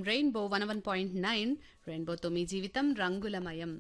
rainbow one one point nine రెయిన్బోతో మీ జీవితం రంగులమయం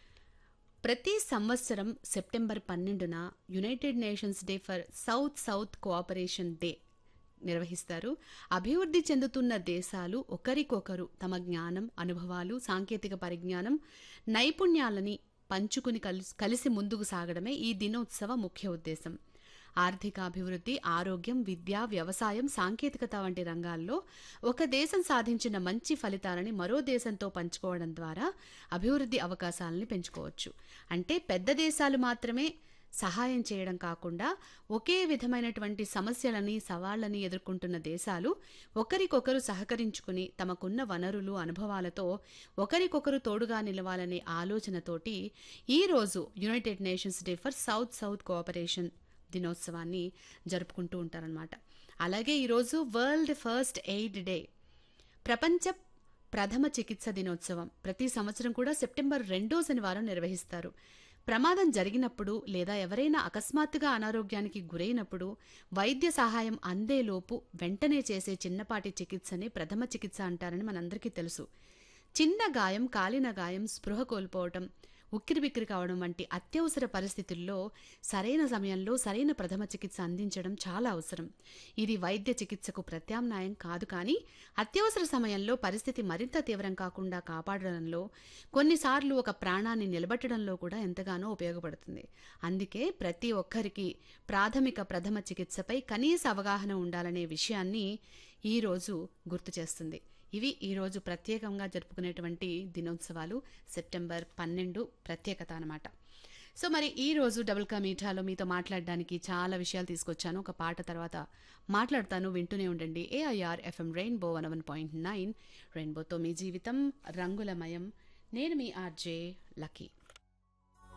ప్రతి సంవత్సరం సెప్టెంబర్ పన్నెండున United Nations day for south south cooperation day నిర్వహిస్తారు అభివృద్ధి చెందుతున్న దేశాలు ఒకరికొకరు తమ జ్ఞానం అనుభవాలు సాంకేతిక పరిజ్ఞానం నైపుణ్యాలని పంచుకుని కలిసి కలిసి ముందుకు సాగడమే ఈ దినోత్సవ ముఖ్య ఉద్దేశం ఆర్థికాభివృద్ధి ఆరోగ్యం విద్య వ్యవసాయం సాంకేతికత వంటి రంగాల్లో ఒక దేశం సాధించిన మంచి ఫలితాలని మరో దేశంతో పంచుకోవడం ద్వారా అభివృద్ధి అవకాశాలని పెంచుకోవచ్చు అంటే పెద్ద దేశాలు మాత్రమే సహాయం చేయడం కాకుండా ఒకే విధమైనటువంటి సమస్యలని సవాళ్లని ఎదుర్కొంటున్న దేశాలు ఒకరికొకరు సహకరించుకుని తమకున్న వనరులు అనుభవాలతో ఒకరికొకరు తోడుగా నిలవాలనే ఆలోచనతోటి ఈరోజు United Nations day for south south cooperation దినోత్సవాన్ని జరుపుకుంటూ ఉంటారనమాట అలాగే ఈరోజు వరల్డ్ ఫస్ట్ ఎయిడ్ డే ప్రపంచ ప్రథమ చికిత్స దినోత్సవం ప్రతి సంవత్సరం కూడా సెప్టెంబర్ రెండో శనివారం నిర్వహిస్తారు ప్రమాదం జరిగినప్పుడు లేదా ఎవరైనా అకస్మాత్తుగా అనారోగ్యానికి గురైనప్పుడు వైద్య సహాయం అందేలోపు వెంటనే చేసే చిన్నపాటి చికిత్సని ప్రథమ చికిత్స అంటారని మనందరికీ తెలుసు చిన్న గాయం కాలిన గాయం స్పృహ కోల్పోవటం ఉక్కిరిబిక్కిరి కావడం వంటి అత్యవసర పరిస్థితుల్లో సరైన సమయంలో సరైన ప్రథమ చికిత్స అందించడం చాలా అవసరం ఇది వైద్య చికిత్సకు ప్రత్యామ్నాయం కాదు కానీ అత్యవసర సమయంలో పరిస్థితి మరింత తీవ్రం కాకుండా కాపాడడంలో కొన్నిసార్లు ఒక ప్రాణాన్ని నిలబెట్టడంలో కూడా ఎంతగానో ఉపయోగపడుతుంది అందుకే ప్రతి ఒక్కరికి ప్రాథమిక ప్రథమ చికిత్సపై కనీస అవగాహన ఉండాలనే విషయాన్ని ఈరోజు గుర్తు చేస్తుంది ఇవి ఈరోజు ప్రత్యేకంగా జరుపుకునేటువంటి దినోత్సవాలు సెప్టెంబర్ పన్నెండు ప్రత్యేకత అనమాట సో మరి ఈ రోజు డబుల్ కా మీఠాలో మీతో మాట్లాడడానికి చాలా విషయాలు తీసుకొచ్చాను ఒక పాట తర్వాత మాట్లాడతాను వింటూనే ఉండండి AIR FM rainbow one one point nine రెయిన్బోతో మీ జీవితం రంగులమయం నేను మీ ఆర్జే లక్కీ